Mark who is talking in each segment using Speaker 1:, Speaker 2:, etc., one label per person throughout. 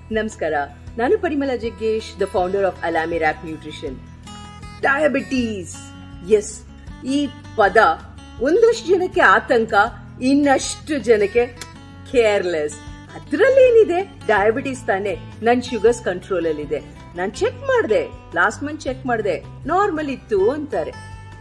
Speaker 1: ನಮಸ್ಕಾರ ನಾನು Parimala Jaggesh the founder of ಅಲಾಮಿ ರ್ಯಾಪ್ ನ್ಯೂಟ್ರಿಷನ್ ಡಯಾಬಿಟೀಸ್ ಎಸ್ ಈ ಪದ ಒಂದಷ್ಟು ಜನಕ್ಕೆ ಆತಂಕ ಇನ್ನಷ್ಟು ಜನಕ್ಕೆ ಕೇರ್ಲೆಸ್ ಅದ್ರಲ್ಲೇನಿದೆ ಡಯಾಬಿಟೀಸ್ ತಾನೆ ನನ್ ಶುಗರ್ಸ್ ಕಂಟ್ರೋಲ್ ಅಲ್ಲಿ ಇದೆ ನಾನ್ ಚೆಕ್ ಮಾಡಿದೆ ಲಾಸ್ಟ್ ಮಂತ್ ಚೆಕ್ ಮಾಡಿದೆ ನಾರ್ಮಲ್ ಇತ್ತು ಅಂತಾರೆ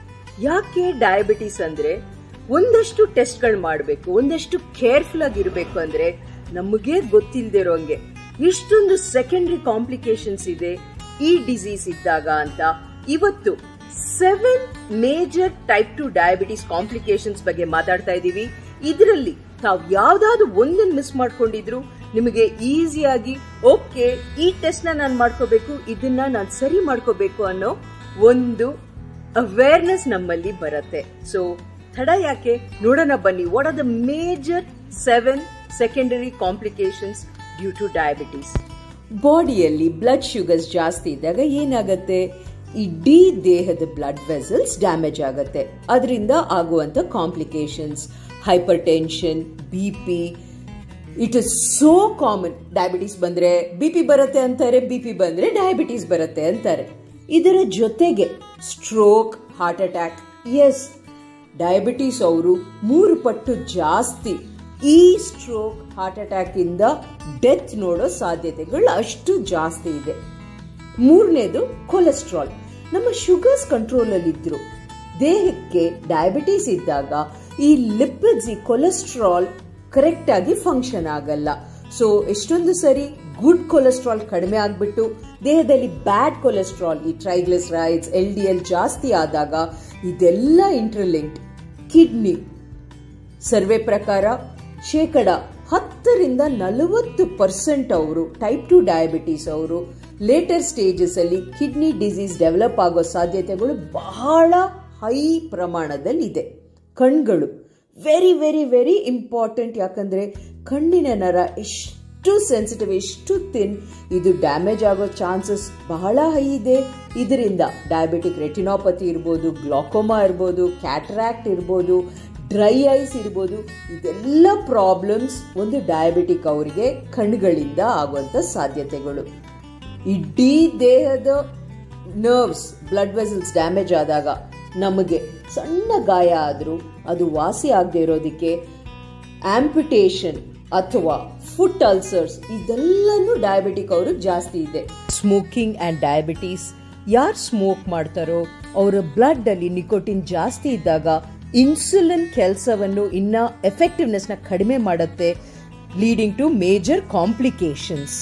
Speaker 1: ಯಾಕೆ ಡಯಾಬಿಟೀಸ್ ಅಂದ್ರೆ ಒಂದಷ್ಟು ಟೆಸ್ಟ್ಗಳು ಮಾಡಬೇಕು ಒಂದಷ್ಟು ಕೇರ್ಫುಲ್ ಆಗಿ ಇರಬೇಕು ಅಂದ್ರೆ ನಮಗೆ ಗೊತ್ತಿಲ್ದಿರೋಂಗೆ ಇಷ್ಟೊಂದು ಸೆಕೆಂಡರಿ ಕಾಂಪ್ಲಿಕೇಶನ್ಸ್ ಇದೆ ಈ ಡಿಸೀಸ್ ಇದ್ದಾಗ ಅಂತ ಇವತ್ತು seven major type two diabetes complications ಬಗ್ಗೆ ಮಾತಾಡ್ತಾ ಇದ್ದೀವಿ ಇದರಲ್ಲಿ ತಾವು ಯಾವ್ದಾದ್ರು ಒಂದನ್ನು ಮಿಸ್ ಮಾಡ್ಕೊಂಡಿದ್ರು ನಿಮಗೆ ಈಸಿಯಾಗಿ ಓಕೆ ಈ ಟೆಸ್ಟ್ ನ ನಾನು ಮಾಡ್ಕೋಬೇಕು ಇದನ್ನ ನಾನು ಸರಿ ಮಾಡ್ಕೋಬೇಕು ಅನ್ನೋ ಒಂದು ಅವೇರ್ನೆಸ್ ನಮ್ಮಲ್ಲಿ ಬರುತ್ತೆ ಸೊ ತಡ ಯಾಕೆ ನೋಡೋಣ ಬನ್ನಿ what are the major seven secondary complications due to diabetes
Speaker 2: ಬಾಡಿಯಲ್ಲಿ ಬ್ಲಡ್ ಶುಗರ್ಸ್ ಜಾಸ್ತಿ ಇದ್ದಾಗ ಏನಾಗತ್ತೆ ಇಡೀ ದೇಹದ ಬ್ಲಡ್ ವೆಸಲ್ಸ್ ಡ್ಯಾಮೇಜ್ ಆಗತ್ತೆ ಅದರಿಂದ ಆಗುವಂತ complications hypertension B P it is so common diabetes ಬಂದ್ರೆ ಬಿ ಪಿ ಬರುತ್ತೆ ಅಂತಾರೆ ಬಿ ಪಿ ಬಂದ್ರೆ ಡಯಾಬಿಟೀಸ್ ಬರುತ್ತೆ ಅಂತಾರೆ ಇದರ ಜೊತೆಗೆ ಸ್ಟ್ರೋಕ್ ಹಾರ್ಟ್ ಅಟ್ಯಾಕ್ ಎಸ್ ಡಯಾಬಿಟೀಸ್ ಅವರು ಮೂರು ಪಟ್ಟು ಜಾಸ್ತಿ ಈ ಸ್ಟ್ರೋಕ್ ಹಾರ್ಟ್ ಅಟ್ಯಾಕ್ ಇಂದ ಡೆತ್ ನೋಡೋ ಸಾಧ್ಯತೆಗಳು ಅಷ್ಟು ಜಾಸ್ತಿ ಇದೆ ಮೂರನೇದು ಕೊಲೆಸ್ಟ್ರಾಲ್ ನಮ್ಮ ಶುಗರ್ಸ್ ಕಂಟ್ರೋಲ್ ಅಲ್ಲಿ ಇದ್ರು ದೇಹಕ್ಕೆ ಡಯಾಬಿಟೀಸ್ ಇದ್ದಾಗ ಈ ಲಿಪಿಡ್ಸ್ ಈ ಕೊಲೆಸ್ಟ್ರಾಲ್ ಕರೆಕ್ಟ್ ಆಗಿ ಫಂಕ್ಷನ್ ಆಗಲ್ಲ ಸೊ ಎಷ್ಟೊಂದು ಸರಿ ಗುಡ್ ಕೊಲೆಸ್ಟ್ರಾಲ್ ಕಡಿಮೆ ಆಗ್ಬಿಟ್ಟು ದೇಹದಲ್ಲಿ ಬ್ಯಾಡ್ ಕೊಲೆಸ್ಟ್ರಾಲ್ ಈ ಟ್ರೈಗ್ಲಿಸರೈಡ್ಸ್ ಎಲ್ ಡಿ ಎಲ್ ಜಾಸ್ತಿ ಆದಾಗ ಇದೆಲ್ಲ ಇಂಟರ್ಲಿಂಕ್ಡ್ ಕಿಡ್ನಿ ಸರ್ವೆ ಪ್ರಕಾರ ಶೇಕಡ ಹತ್ತರಿಂದ ನಲವತ್ತು ಪರ್ಸೆಂಟ್ ಅವರು ಟೈಪ್ ಟು ಡಯಾಬಿಟೀಸ್ ಅವರು ಲೇಟರ್ ಸ್ಟೇಜಸ್ ಅಲ್ಲಿ ಕಿಡ್ನಿ ಡಿಸೀಸ್ ಡೆವಲಪ್ ಆಗೋ ಸಾಧ್ಯತೆಗಳು ಬಹಳ ಹೈ ಪ್ರಮಾಣದಲ್ಲಿ ಇದೆ ಕಣ್ಗಳು ವೆರಿ ವೆರಿ ವೆರಿ ಇಂಪಾರ್ಟೆಂಟ್ ಯಾಕಂದ್ರೆ ಕಣ್ಣಿನ ನರ ಎಷ್ಟು ಸೆನ್ಸಿಟಿವ್ ಎಷ್ಟು ತಿನ್ ಇದು ಡ್ಯಾಮೇಜ್ ಆಗೋ ಚಾನ್ಸಸ್ ಬಹಳ ಹೈ ಇದೆ ಇದರಿಂದ ಡಯಾಬಿಟಿಕ್ ರೆಟಿನೋಪತಿ ಇರ್ಬೋದು ಗ್ಲಾಕೋಮಾ ಇರ್ಬೋದು ಕ್ಯಾಟ್ರಾಕ್ಟ್ ಇರ್ಬೋದು ಡ್ರೈ ಐಸ್ ಇರ್ಬೋದು ಇದೆಲ್ಲ ಪ್ರಾಬ್ಲಮ್ಸ್ ಒಂದು ಡಯಾಬಿಟಿಕ್ ಅವರಿಗೆ ಕಣ್ಣುಗಳಿಂದ ಆಗುವಂತ ಸಾಧ್ಯತೆಗಳು ಇಡೀ ದೇಹದ ನರ್ವ್ಸ್ ಬ್ಲಡ್ ವೆಸಲ್ಸ್ ಡ್ಯಾಮೇಜ್ ಆದಾಗ ನಮಗೆ ಸಣ್ಣ ಗಾಯ ಆದರೂ ಅದು ವಾಸಿ ಆಗದೆ ಇರೋದಕ್ಕೆ ಆಂಪಿಟೇಷನ್ ಅಥವಾ ಫುಟ್ ಅಲ್ಸರ್ಸ್ ಇದೆಲ್ಲನೂ ಡಯಾಬಿಟಿಕ್ ಅವರು ಜಾಸ್ತಿ ಇದೆ ಸ್ಮೋಕಿಂಗ್ ಅಂಡ್ ಡಯಾಬಿಟೀಸ್ ಯಾರು ಸ್ಮೋಕ್ ಮಾಡ್ತಾರೋ ಅವರ ಬ್ಲಡ್ ಅಲ್ಲಿ ನಿಕೋಟಿನ್ ಜಾಸ್ತಿ ಇದ್ದಾಗ ಇನ್ಸುಲಿನ್ ಕೆಲಸವನ್ನು ಇನ್ನ ಎಫೆಕ್ಟಿವ್ನೆಸ್ ನ ಕಡಿಮೆ ಮಾಡುತ್ತೆ ಲೀಡಿಂಗ್ ಟು ಮೇಜರ್ ಕಾಂಪ್ಲಿಕೇಶನ್ಸ್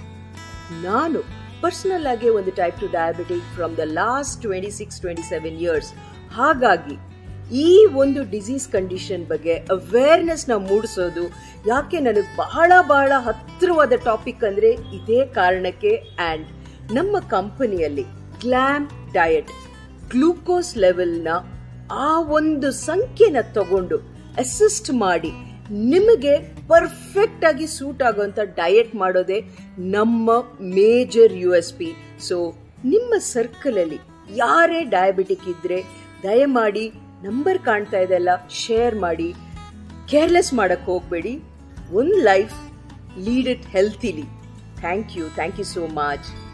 Speaker 1: ನಾನು ಪರ್ಸನಲ್ ಆಗಿ ಒಂದು type two diabetic from the last twenty six twenty seven years ಹಾಗಾಗಿ ಈ ಒಂದು ಡಿಸೀಸ್ ಕಂಡೀಷನ್ ಬಗ್ಗೆ ಅವೇರ್ನೆಸ್ ನ ಮೂಡಿಸೋದು ಯಾಕೆ ನನಗೆ ಬಹಳ ಬಹಳ ಹತ್ತಿರವಾದ ಟಾಪಿಕ್ ಅಂದ್ರೆ ಇದೇ ಕಾರಣಕ್ಕೆ ಅಂಡ್ ನಮ್ಮ ಕಂಪನಿಯಲ್ಲಿ ಗ್ಲಾಮ್ ಡಯಟ್ ಗ್ಲೂಕೋಸ್ ಲೆವೆಲ್ನ ಆ ಒಂದು ಸಂಖ್ಯೆನ ತಗೊಂಡು ಅಸಿಸ್ಟ್ ಮಾಡಿ ನಿಮಗೆ ಪರ್ಫೆಕ್ಟ್ ಆಗಿ ಸೂಟ್ ಆಗುವಂತ ಡಯಟ್ ಮಾಡೋದೇ ನಮ್ಮ major U S P so ನಿಮ್ಮ ಸರ್ಕಲ್ ಅಲ್ಲಿ ಯಾರೇ ಡಯಾಬಿಟಿಕ್ ಇದ್ರೆ ದಯಮಾಡಿ ನಂಬರ್ ಕಾಣ್ತಾ ಇದೆಲ್ಲ ಶೇರ್ ಮಾಡಿ ಕೇರ್ಲೆಸ್ ಮಾಡಕ್ ಹೋಗ್ಬೇಡಿ ಒಂದು life lead it healthily thank you thank you so much